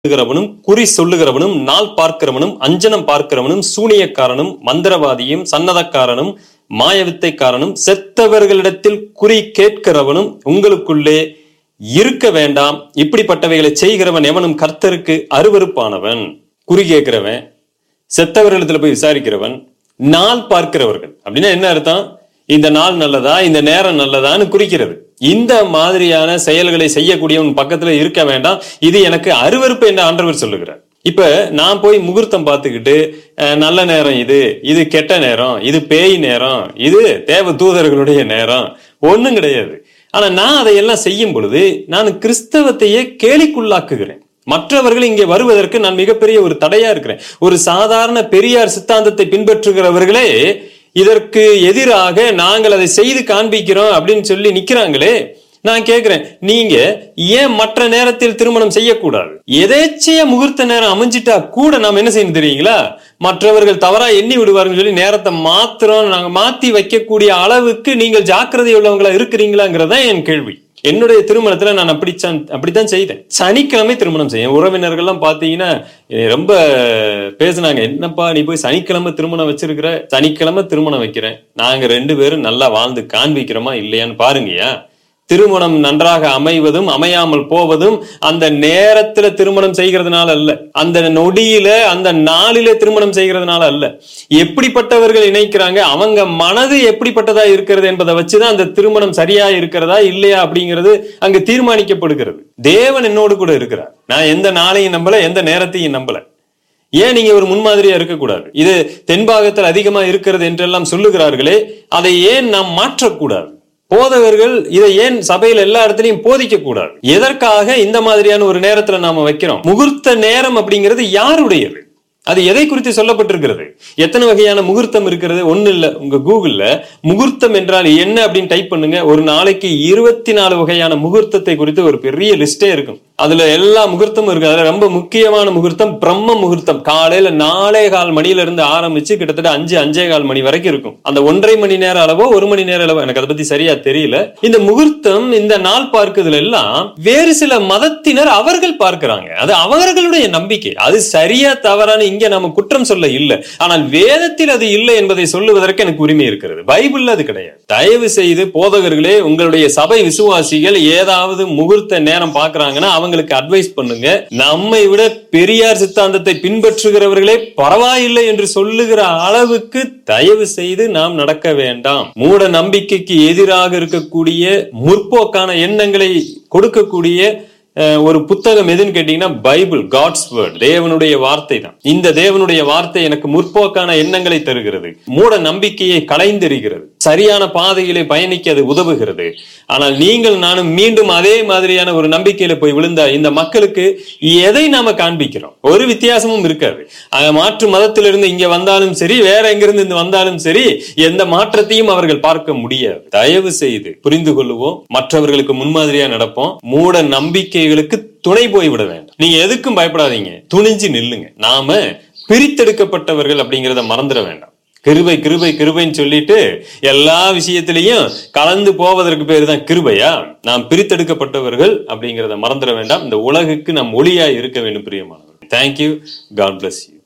சொல்லுகிறவனும் குறி சொல்லுகிறவனும் நாள் பார்க்கிறவனும் அஞ்சனம் பார்க்கிறவனும் சூனியக்காரனும் மந்திரவாதியும் சன்னதக்காரனும் மாயவித்தைக்காரனும் செத்தவர்களிடத்தில் குறி கேட்கிறவனும் உங்களுக்குள்ளே இருக்க வேண்டாம் இப்படிப்பட்டவைகளை செய்கிறவன் எவனும் கர்த்தருக்கு அருவருப்பானவன் குறி கேட்கிறவன் செத்தவர்களிடத்துல போய் விசாரிக்கிறவன் நாள் பார்க்கிறவர்கள் அப்படின்னா என்ன அர்த்தம் இந்த நாள் நல்லதா இந்த நேரம் நல்லதான்னு குறிக்கிறது இந்த மாதிரியான செயல்களை செய்யக்கூடியவன் பக்கத்துல இருக்க வேண்டாம் இது எனக்கு அருவருப்பு என்று ஆண்டவர் சொல்லுகிறார் இப்ப நான் போய் முகூர்த்தம் பார்த்துக்கிட்டு அஹ், நல்ல நேரம் இது இது கெட்ட நேரம் இது பேய் நேரம் இது தேவ தூதர்களுடைய நேரம் ஒண்ணும் கிடையாது ஆனா நான் அதையெல்லாம் செய்யும் பொழுது நான் கிறிஸ்தவத்தையே கேலிக்குள்ளாக்குகிறேன் மற்றவர்கள் இங்கே வருவதற்கு நான் மிகப்பெரிய ஒரு தடையா இருக்கிறேன் ஒரு சாதாரண பெரியார் சித்தாந்தத்தை பின்பற்றுகிறவர்களே இதற்கு எதிராக நாங்கள் அதை செய்து காண்பிக்கிறோம் அப்படின்னு சொல்லி நிக்கிறாங்களே நான் கேக்குறேன் நீங்க ஏன் மற்ற நேரத்தில் திருமணம் செய்யக்கூடாது எதேச்சைய முகூர்த்த நேரம் அமைஞ்சிட்டா கூட நாம் என்ன செய்யணும் தெரியுங்களா மற்றவர்கள் தவறா எண்ணி விடுவார்கள் சொல்லி நேரத்தை மாத்திரம் நாங்க மாத்தி வைக்கக்கூடிய அளவுக்கு நீங்கள் ஜாக்கிரதை உள்ளவங்களா இருக்கிறீங்களாங்கிறதா என் கேள்வி என்னுடைய திருமணத்துல நான் அப்படித்தான் அப்படித்தான் செய்தேன் சனிக்கிழமை திருமணம் செய்ய உறவினர்கள்லாம் பாத்தீங்கன்னா என்னை ரொம்ப பேசுனாங்க என்னப்பா நீ போய் சனிக்கிழமை திருமணம் வச்சிருக்கிற சனிக்கிழமை திருமணம் வைக்கிறேன் நாங்க ரெண்டு பேரும் நல்லா வாழ்ந்து காண்பிக்கிறோமா இல்லையான்னு பாருங்கய்யா திருமணம் நன்றாக அமைவதும் அமையாமல் போவதும் அந்த நேரத்துல திருமணம் செய்கிறதுனால அல்ல அந்த நொடியில அந்த நாளில திருமணம் செய்கிறதுனால அல்ல எப்படிப்பட்டவர்கள் இணைக்கிறாங்க அவங்க மனது எப்படிப்பட்டதா இருக்கிறது என்பதை வச்சுதான் அந்த திருமணம் சரியா இருக்கிறதா இல்லையா அப்படிங்கிறது அங்க தீர்மானிக்கப்படுகிறது தேவன் என்னோடு கூட இருக்கிறார் நான் எந்த நாளையும் நம்பல எந்த நேரத்தையும் நம்பல ஏன் நீங்க ஒரு முன்மாதிரியா இருக்கக்கூடாது இது தென்பாகத்தில் அதிகமா இருக்கிறது என்றெல்லாம் சொல்லுகிறார்களே அதை ஏன் நாம் மாற்றக்கூடாது போதகர்கள் இதை ஏன் சபையில எல்லா இடத்துலயும் போதிக்க கூடாது எதற்காக இந்த மாதிரியான ஒரு நேரத்துல நாம வைக்கிறோம் முகூர்த்த நேரம் அப்படிங்கிறது யாருடையது அது எதை குறித்து சொல்லப்பட்டிருக்கிறது எத்தனை வகையான முகூர்த்தம் இருக்கிறது ஒண்ணு இல்ல உங்க கூகுள்ல முகூர்த்தம் என்றால் என்ன அப்படின்னு டைப் பண்ணுங்க ஒரு நாளைக்கு இருபத்தி நாலு வகையான முகூர்த்தத்தை குறித்து ஒரு பெரிய லிஸ்டே இருக்கும் அதுல எல்லா முகூர்த்தமும் இருக்கு அதுல ரொம்ப முக்கியமான முகூர்த்தம் பிரம்ம முகூர்த்தம் காலையில நாலே கால் மணில இருந்து ஆரம்பிச்சு கிட்டத்தட்ட அஞ்சு அஞ்சே கால் மணி வரைக்கும் இருக்கும் அந்த ஒன்றரை மணி நேர அளவோ ஒரு மணி நேர அளவோ எனக்கு அதை பத்தி சரியா தெரியல இந்த முகூர்த்தம் இந்த நாள் பார்க்குதுல எல்லாம் வேறு சில மதத்தினர் அவர்கள் பார்க்கிறாங்க அது அவர்களுடைய நம்பிக்கை அது சரியா தவறான இங்க நாம குற்றம் சொல்ல இல்லை ஆனால் வேதத்தில் அது இல்லை என்பதை சொல்லுவதற்கு எனக்கு உரிமை இருக்கிறது பைபிள்ல அது கிடையாது தயவு செய்து போதகர்களே உங்களுடைய சபை விசுவாசிகள் ஏதாவது முகூர்த்த நேரம் பார்க்கறாங்கன்னா அவங்களுக்கு அட்வைஸ் பண்ணுங்க நம்மை விட பெரியார் சித்தாந்தத்தை பின்பற்றுகிறவர்களே பரவாயில்லை என்று சொல்லுகிற அளவுக்கு தயவு செய்து நாம் நடக்க வேண்டாம் மூட நம்பிக்கைக்கு எதிராக இருக்கக்கூடிய முற்போக்கான எண்ணங்களை கொடுக்கக்கூடிய அஹ், ஒரு புத்தகம் எதுன்னு கேட்டீங்கன்னா பைபிள் காட்ஸ் வேர்ட் தேவனுடைய வார்த்தை தான் இந்த தேவனுடைய வார்த்தை எனக்கு முற்போக்கான எண்ணங்களை தருகிறது மூட நம்பிக்கையை களைந்தெறிகிறது சரியான பாதையிலே பயணிக்க அது உதவுகிறது ஆனால் நீங்கள் நானும் மீண்டும் அதே மாதிரியான ஒரு நம்பிக்கையில போய் விழுந்தா இந்த மக்களுக்கு எதை நாம காண்பிக்கிறோம் ஒரு வித்தியாசமும் இருக்காது அங்க மாற்று மதத்திலிருந்து இங்க வந்தாலும் சரி வேற எங்கிருந்து இருந்து வந்தாலும் சரி எந்த மாற்றத்தையும் அவர்கள் பார்க்க முடியாது தயவு செய்து புரிந்து கொள்ளுவோம் மற்றவர்களுக்கு முன்மாதிரியா நடப்போம் மூட நம்பிக்கைகளுக்கு துணை போய் விட வேண்டாம் நீங்க எதுக்கும் பயப்படாதீங்க துணிஞ்சு நில்லுங்க நாம பிரித்தெடுக்கப்பட்டவர்கள் அப்படிங்கிறத மறந்துட வேண்டாம் கிருபை கிருபை கிருபைன்னு சொல்லிட்டு எல்லா விஷயத்திலையும் கலந்து போவதற்கு பேரு தான் கிருபையா நாம் பிரித்தெடுக்கப்பட்டவர்கள் அப்படிங்கிறத மறந்துட வேண்டாம் இந்த உலகுக்கு நாம் ஒளியாய் இருக்க வேண்டும் பிரியமானவர்கள் தேங்க்யூ காட் bless யூ